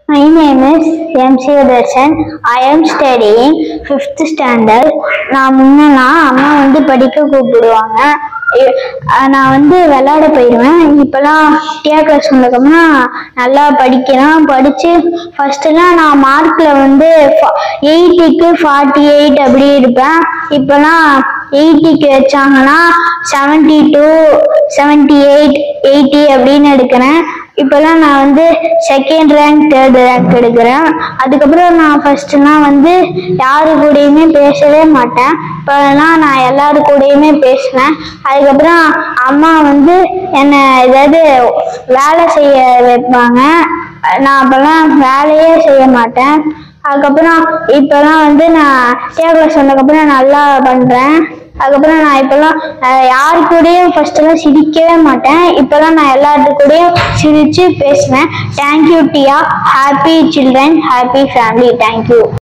My name is MC Darshan. I am studying fifth standard. நான் முன்னெல்லாம் அம்மா வந்து படிக்க கூப்பிடுவாங்க இ- அஹ் நான் வந்து விளையாட போயிடுவேன் இப்போலாம் டிஆ கிளாஸ் வந்ததுக்கப்புறம் நல்லா படிக்கிறேன் படித்து ஃபஸ்ட்டுலாம் நான் மார்க்கில் வந்து எயிட்டிக்கு ஃபார்ட்டி எயிட் அப்படி இருப்பேன் இப்போலாம் எயிட்டிக்கு வச்சாங்கன்னா seventy two seventy eight eighty அப்படின்னு எடுக்கிறேன் இப்போல்லாம் நான் வந்து செகண்ட் ரேங்க் தேர்ட் ரேங்க் எடுக்கிறேன் அதுக்கப்புறம் நான் ஃபர்ஸ்ட்லாம் வந்து யாரு கூடயுமே பேசவே மாட்டேன் இப்போலாம் நான் எல்லாரு கூடயுமே பேசுவேன் அதுக்கப்புறம் அம்மா வந்து என்னை ஏதாவது வேலை செய்ய வைப்பாங்க நான் அப்போல்லாம் வேலையே செய்ய மாட்டேன் அதுக்கப்புறம் இப்போலாம் வந்து நான் டேபிள் சொன்னதுக்கப்புறம் நல்லா பண்ணுறேன் அதுக்கப்புறம் நான் இப்போல்லாம் அஹ், யாரு கூடயும் ஃபர்ஸ்ட் எல்லாம் சிரிக்கவே மாட்டேன் இப்போல்லாம் நான் எல்லாத்து கூடயும் சிரிச்சு பேசுவேன் தேங்க்யூ டியா happy children happy family thank you